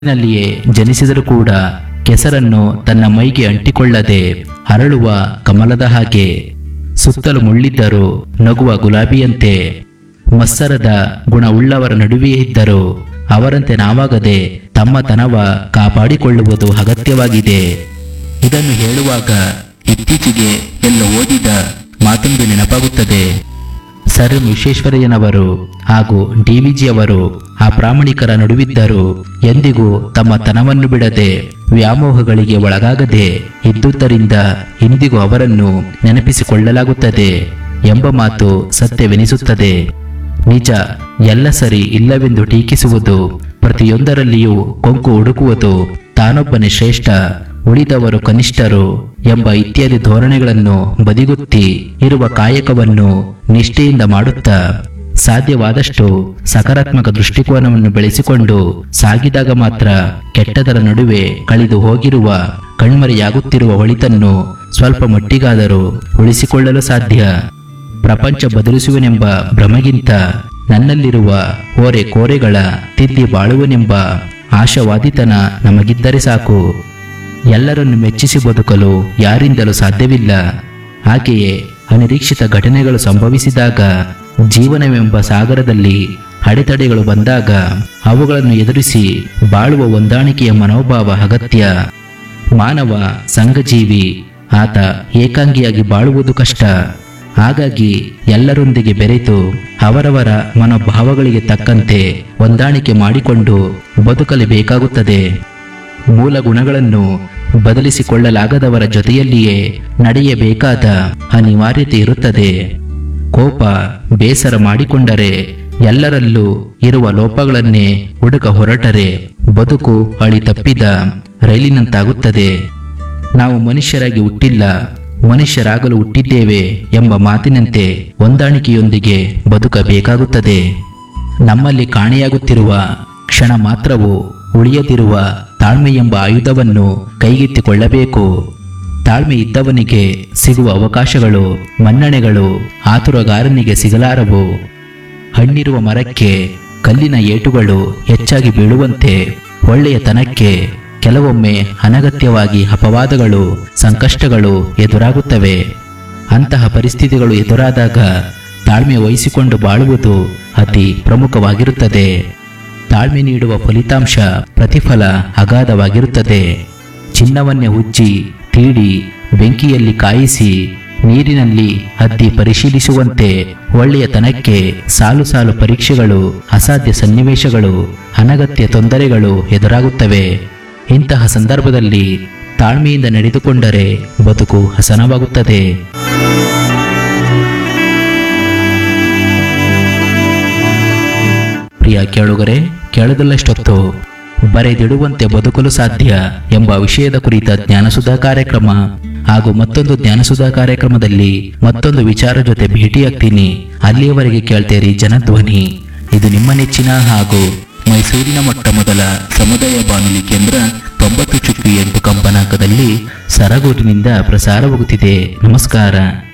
ನಲ್ಲಿಯೇ ಜನಿಸಿದರೂ ಕೂಡ ಕೆಸರನ್ನು ತನ್ನ ಮೈಗೆ ಅಂಟಿಕೊಳ್ಳದೆ ಹರಳುವ ಕಮಲದ ಹಾಗೆ ಸುತ್ತಲೂ ಮುಳ್ಳಿದ್ದರು ನಗುವ ಗುಲಾಬಿಯಂತೆ ಮತ್ಸರದ ಗುಣವುಳ್ಳವರ ನಡುವೆಯೇ ಇದ್ದರು ಅವರಂತೆ ನಾವಾಗದೆ ತಮ್ಮತನವ ಕಾಪಾಡಿಕೊಳ್ಳುವುದು ಅಗತ್ಯವಾಗಿದೆ ಇದನ್ನು ಹೇಳುವಾಗ ಇತ್ತೀಚೆಗೆ ಎಲ್ಲ ಓದಿದ ಮಾತೊಂದು ನೆನಪಾಗುತ್ತದೆ ಸರ್ ವಿಶ್ವೇಶ್ವರಯ್ಯನವರು ಹಾಗೂ ಡಿವಿಜಿಯವರು ಆ ಪ್ರಾಮಾಣಿಕರ ನಡುವಿದ್ದರು ಎಂದಿಗೂ ತಮ್ಮ ತನವನ್ನು ಬಿಡದೆ ವ್ಯಾಮೋಹಗಳಿಗೆ ಒಳಗಾಗದೆ ಇದ್ದುದರಿಂದ ಇಂದಿಗೂ ಅವರನ್ನು ನೆನಪಿಸಿಕೊಳ್ಳಲಾಗುತ್ತದೆ ಎಂಬ ಮಾತು ಸತ್ಯವೆನಿಸುತ್ತದೆ ನಿಜ ಎಲ್ಲ ಸರಿ ಇಲ್ಲವೆಂದು ಟೀಕಿಸುವುದು ಪ್ರತಿಯೊಂದರಲ್ಲಿಯೂ ಕೊಂಕು ಹುಡುಕುವುದು ತಾನೊಬ್ಬನೇ ಶ್ರೇಷ್ಠ ಉಳಿದವರು ಕನಿಷ್ಠರು ಎಂಬ ಇತ್ಯಾದಿ ಧೋರಣೆಗಳನ್ನು ಬದಿಗುತ್ತಿ ಇರುವ ಕಾಯಕವನ್ನು ನಿಷ್ಠೆಯಿಂದ ಮಾಡುತ್ತಾ ಸಾಧ್ಯವಾದಷ್ಟು ಸಕಾರಾತ್ಮಕ ದೃಷ್ಟಿಕೋನವನ್ನು ಬೆಳೆಸಿಕೊಂಡು ಸಾಗಿದಾಗ ಮಾತ್ರ ಕೆಟ್ಟದರ ನಡುವೆ ಕಳೆದು ಹೋಗಿರುವ ಕಣ್ಮರೆಯಾಗುತ್ತಿರುವ ಒಳಿತನ್ನು ಸ್ವಲ್ಪ ಮಟ್ಟಿಗಾದರೂ ಉಳಿಸಿಕೊಳ್ಳಲು ಸಾಧ್ಯ ಪ್ರಪಂಚ ಬದಲಿಸುವನೆಂಬ ಭ್ರಮೆಗಿಂತ ನನ್ನಲ್ಲಿರುವ ಓರೆ ಕೋರೆಗಳ ತಿದ್ದಿ ಬಾಳುವನೆಂಬ ಆಶಾವಾದಿತನ ನಮಗಿದ್ದರೆ ಸಾಕು ಎಲ್ಲರನ್ನು ಮೆಚ್ಚಿಸಿ ಬದುಕಲು ಯಾರಿಂದಲೂ ಸಾಧ್ಯವಿಲ್ಲ ಹಾಗೆಯೇ ಅನಿರೀಕ್ಷಿತ ಘಟನೆಗಳು ಸಂಭವಿಸಿದಾಗ ಜೀವನವೆಂಬ ಸಾಗರದಲ್ಲಿ ಅಡೆತಡೆಗಳು ಬಂದಾಗ ಅವುಗಳನ್ನು ಎದುರಿಸಿ ಬಾಳುವ ಹೊಂದಾಣಿಕೆಯ ಮನೋಭಾವ ಅಗತ್ಯ ಮಾನವ ಸಂಘಜೀವಿ ಆತ ಏಕಾಂಗಿಯಾಗಿ ಬಾಳುವುದು ಕಷ್ಟ ಹಾಗಾಗಿ ಎಲ್ಲರೊಂದಿಗೆ ಬೆರೆತು ಅವರವರ ಮನೋಭಾವಗಳಿಗೆ ತಕ್ಕಂತೆ ಹೊಂದಾಣಿಕೆ ಮಾಡಿಕೊಂಡು ಬದುಕಲೇಬೇಕಾಗುತ್ತದೆ ಮೂಲ ಗುಣಗಳನ್ನು ಬದಲಿಸಿಕೊಳ್ಳಲಾಗದವರ ಜೊತೆಯಲ್ಲಿಯೇ ನಡೆಯಬೇಕಾದ ಅನಿವಾರ್ಯತೆ ಇರುತ್ತದೆ ಕೋಪ ಬೇಸರ ಮಾಡಿಕೊಂಡರೆ ಎಲ್ಲರಲ್ಲೂ ಇರುವ ಲೋಪಗಳನ್ನೇ ಹುಡುಕ ಹೊರಟರೆ ಬದುಕು ಅಳಿ ತಪ್ಪಿದ ರೈಲಿನಂತಾಗುತ್ತದೆ ನಾವು ಮನುಷ್ಯರಾಗಿ ಹುಟ್ಟಿಲ್ಲ ಮನುಷ್ಯರಾಗಲು ಹುಟ್ಟಿದ್ದೇವೆ ಎಂಬ ಮಾತಿನಂತೆ ಹೊಂದಾಣಿಕೆಯೊಂದಿಗೆ ಬದುಕಬೇಕಾಗುತ್ತದೆ ನಮ್ಮಲ್ಲಿ ಕಾಣೆಯಾಗುತ್ತಿರುವ ಕ್ಷಣ ಮಾತ್ರವು ಉಳಿಯದಿರುವ ತಾಳ್ಮೆ ಎಂಬ ಆಯುಧವನ್ನು ಕೈಗೆತ್ತಿಕೊಳ್ಳಬೇಕು ತಾಳ್ಮೆ ಇದ್ದವನಿಗೆ ಸಿಗುವ ಅವಕಾಶಗಳು ಮನ್ನಣೆಗಳು ಆತುರಗಾರನಿಗೆ ಸಿಗಲಾರವು ಹಣ್ಣಿರುವ ಮರಕ್ಕೆ ಕಲ್ಲಿನ ಏಟುಗಳು ಹೆಚ್ಚಾಗಿ ಬೀಳುವಂತೆ ಒಳ್ಳೆಯತನಕ್ಕೆ ಕೆಲವೊಮ್ಮೆ ಅನಗತ್ಯವಾಗಿ ಅಪವಾದಗಳು ಸಂಕಷ್ಟಗಳು ಎದುರಾಗುತ್ತವೆ ಅಂತಹ ಪರಿಸ್ಥಿತಿಗಳು ಎದುರಾದಾಗ ತಾಳ್ಮೆ ವಹಿಸಿಕೊಂಡು ಬಾಳುವುದು ಅತಿ ಪ್ರಮುಖವಾಗಿರುತ್ತದೆ ತಾಳ್ಮೆ ನೀಡುವ ಫಲಿತಾಂಶ ಪ್ರತಿಫಲ ಅಗಾಧವಾಗಿರುತ್ತದೆ ಚಿನ್ನವನ್ನೇ ಉಜ್ಜಿ ತೀಡಿ ಬೆಂಕಿಯಲ್ಲಿ ಕಾಯಿಸಿ ನೀರಿನಲ್ಲಿ ಹದ್ದಿ ಪರಿಶೀಲಿಸುವಂತೆ ಒಳ್ಳೆಯತನಕ್ಕೆ ಸಾಲು ಸಾಲು ಪರೀಕ್ಷೆಗಳು ಅಸಾಧ್ಯ ಸನ್ನಿವೇಶಗಳು ಅನಗತ್ಯ ತೊಂದರೆಗಳು ಎದುರಾಗುತ್ತವೆ ಇಂತಹ ಸಂದರ್ಭದಲ್ಲಿ ತಾಳ್ಮೆಯಿಂದ ನಡೆದುಕೊಂಡರೆ ಬದುಕು ಹಸನವಾಗುತ್ತದೆ ಪ್ರಿಯ ಕೇಳುಗರೆ ಕೇಳದಲ್ಲಷ್ಟೊತ್ತು ಬರೆದಿಡುವಂತೆ ಬದುಕಲು ಸಾಧ್ಯ ಎಂಬ ವಿಷಯದ ಕುರಿತ ಜ್ಞಾನಸುಧಾ ಕಾರ್ಯಕ್ರಮ ಹಾಗೂ ಮತ್ತೊಂದು ಜ್ಞಾನಸುಧಾ ಕಾರ್ಯಕ್ರಮದಲ್ಲಿ ಮತ್ತೊಂದು ವಿಚಾರ ಜೊತೆ ಭೇಟಿಯಾಗ್ತೀನಿ ಅಲ್ಲಿಯವರೆಗೆ ಕೇಳ್ತೇರಿ ಜನಧ್ವನಿ ಇದು ನಿಮ್ಮ ನೆಚ್ಚಿನ ಹಾಗೂ ಮೈಸೂರಿನ ಮೊಟ್ಟ ಮೊದಲ ಸಮುದಾಯ ಬಾನುಲಿ ಕೇಂದ್ರ ತೊಂಬತ್ತು ಚುಕ್ಕಿ ಎಂಟು ಕಂಪನಾಂಕದಲ್ಲಿ ಸರಗೂರಿನಿಂದ ಪ್ರಸಾರವಾಗುತ್ತಿದೆ ನಮಸ್ಕಾರ